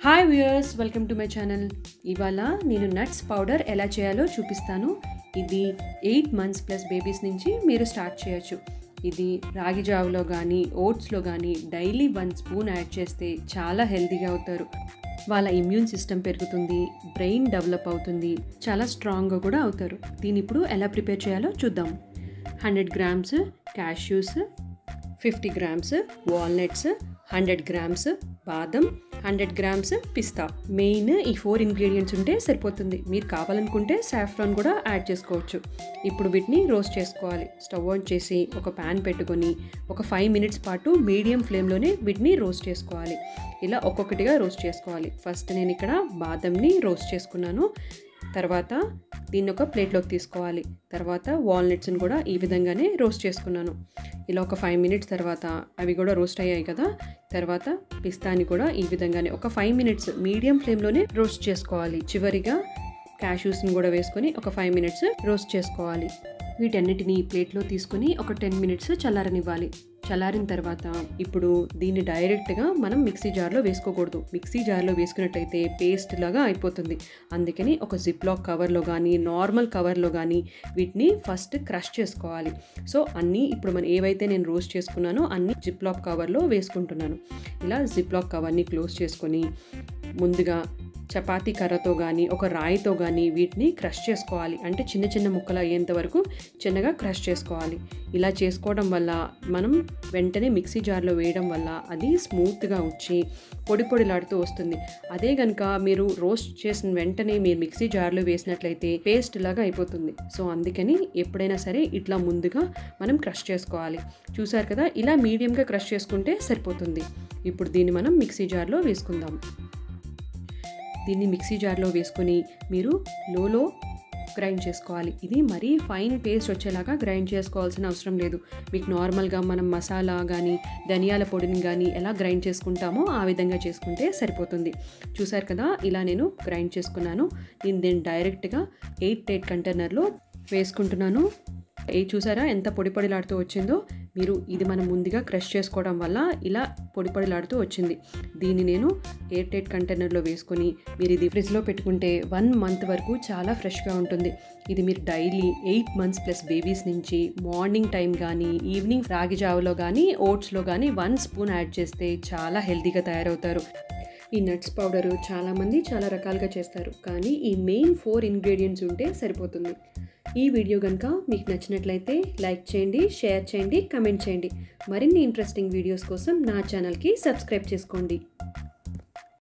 hi viewers welcome to my channel ఇవాళ నేను nuts powder ఎలా చేయాలో చూపిస్తాను ఇది ఎయిట్ మంత్స్ ప్లస్ బేబీస్ నుంచి మీరు స్టార్ట్ చేయొచ్చు ఇది రాగి జావలో కానీ ఓట్స్లో కానీ డైలీ వన్ స్పూన్ యాడ్ చేస్తే చాలా హెల్తీగా అవుతారు వాళ్ళ ఇమ్యూన్ సిస్టమ్ పెరుగుతుంది బ్రెయిన్ డెవలప్ అవుతుంది చాలా స్ట్రాంగ్గా కూడా అవుతారు దీని ఇప్పుడు ఎలా ప్రిపేర్ చేయాలో చూద్దాం hundred grams cashews fifty grams walnuts hundred grams బాదం హండ్రెడ్ గ్రామ్స్ పిస్తా మెయిన్ ఈ ఫోర్ ఇంగ్రీడియంట్స్ ఉంటే సరిపోతుంది మీరు కావాలనుకుంటే సాఫ్రాన్ కూడా యాడ్ చేసుకోవచ్చు ఇప్పుడు వీటిని రోస్ట్ చేసుకోవాలి స్టవ్ ఆన్ చేసి ఒక ప్యాన్ పెట్టుకొని ఒక ఫైవ్ మినిట్స్ పాటు మీడియం ఫ్లేమ్లోనే వీటిని రోస్ట్ చేసుకోవాలి ఇలా ఒక్కొక్కటిగా రోస్ట్ చేసుకోవాలి ఫస్ట్ నేను ఇక్కడ బాదంని రోస్ట్ చేసుకున్నాను తర్వాత దీన్ని ఒక ప్లేట్లోకి తీసుకోవాలి తర్వాత వాల్నట్స్ని కూడా ఈ విధంగానే రోస్ట్ చేసుకున్నాను ఇలా ఒక ఫైవ్ మినిట్స్ తర్వాత అవి కూడా రోస్ట్ అయ్యాయి కదా తర్వాత పిస్తాని కూడా ఈ విధంగానే ఒక ఫైవ్ మినిట్స్ మీడియం ఫ్లేమ్లోనే రోస్ట్ చేసుకోవాలి చివరిగా క్యాష్యూస్ని కూడా వేసుకొని ఒక ఫైవ్ మినిట్స్ రోస్ట్ చేసుకోవాలి వీటన్నిటిని ప్లేట్లో తీసుకొని ఒక టెన్ మినిట్స్ చల్లారనివ్వాలి చల్లారిన తర్వాత ఇప్పుడు దీన్ని డైరెక్ట్గా మనం మిక్సీ జార్లో వేసుకోకూడదు మిక్సీ జార్లో వేసుకున్నట్టయితే పేస్ట్ లాగా అయిపోతుంది అందుకని ఒక జిప్ లాక్ కవర్లో కానీ నార్మల్ కవర్లో కానీ వీటిని ఫస్ట్ క్రష్ చేసుకోవాలి సో అన్నీ ఇప్పుడు మనం ఏవైతే నేను రోస్ట్ చేసుకున్నానో అన్నీ జిప్ లాక్ కవర్లో వేసుకుంటున్నాను ఇలా జిప్ లాక్ కవర్ని క్లోజ్ చేసుకొని ముందుగా చపాతీ కర్రతో కానీ ఒక రాయితో కానీ వీటిని క్రష్ చేసుకోవాలి అంటే చిన్న చిన్న ముక్కలు అయ్యేంత వరకు చిన్నగా క్రష్ చేసుకోవాలి ఇలా చేసుకోవడం వల్ల మనం వెంటనే మిక్సీ జార్లో వేయడం వల్ల అది స్మూత్గా వచ్చి పొడి పొడిలాడుతూ వస్తుంది అదే కనుక మీరు రోస్ట్ చేసిన వెంటనే మీరు మిక్సీ జార్లో వేసినట్లయితే పేస్ట్ లాగా అయిపోతుంది సో అందుకని ఎప్పుడైనా సరే ఇట్లా ముందుగా మనం క్రష్ చేసుకోవాలి చూసారు కదా ఇలా మీడియంగా క్రష్ చేసుకుంటే సరిపోతుంది ఇప్పుడు దీన్ని మనం మిక్సీ జార్లో వేసుకుందాం దీన్ని మిక్సీ జార్లో వేసుకొని మీరు లోలో గ్రైండ్ చేసుకోవాలి ఇది మరీ ఫైన్ పేస్ట్ వచ్చేలాగా గ్రైండ్ చేసుకోవాల్సిన అవసరం లేదు మీకు నార్మల్గా మనం మసాలా కానీ ధనియాల పొడిని కానీ ఎలా గ్రైండ్ చేసుకుంటామో ఆ విధంగా చేసుకుంటే సరిపోతుంది చూసారు కదా ఇలా నేను గ్రైండ్ చేసుకున్నాను నేను దీన్ని డైరెక్ట్గా ఎయిట్ ఎయిట్ కంటైనర్లో వేసుకుంటున్నాను ఏ చూసారా ఎంత పొడి పొడిలాడుతూ వచ్చిందో మీరు ఇది మనం ముందుగా క్రష్ చేసుకోవడం వల్ల ఇలా పొడి పొడిలాడుతూ వచ్చింది దీన్ని నేను ఎయిర్ టైట్ కంటైనర్లో వేసుకొని మీరు ఇది ఫ్రిడ్జ్లో పెట్టుకుంటే వన్ మంత్ వరకు చాలా ఫ్రెష్గా ఉంటుంది ఇది మీరు daily eight months plus babies నుంచి మార్నింగ్ టైం కానీ ఈవినింగ్ రాగి జావలో కానీ ఓట్స్లో కానీ వన్ స్పూన్ యాడ్ చేస్తే చాలా హెల్తీగా తయారవుతారు ఈ నట్స్ పౌడరు చాలామంది చాలా రకాలుగా చేస్తారు కానీ ఈ మెయిన్ ఫోర్ ఇంగ్రీడియంట్స్ ఉంటే సరిపోతుంది ఈ వీడియో కనుక మీకు నచ్చినట్లయితే లైక్ చేయండి షేర్ చేయండి కమెంట్ చేయండి మరిన్ని ఇంట్రెస్టింగ్ వీడియోస్ కోసం నా ఛానల్కి సబ్స్క్రైబ్ చేసుకోండి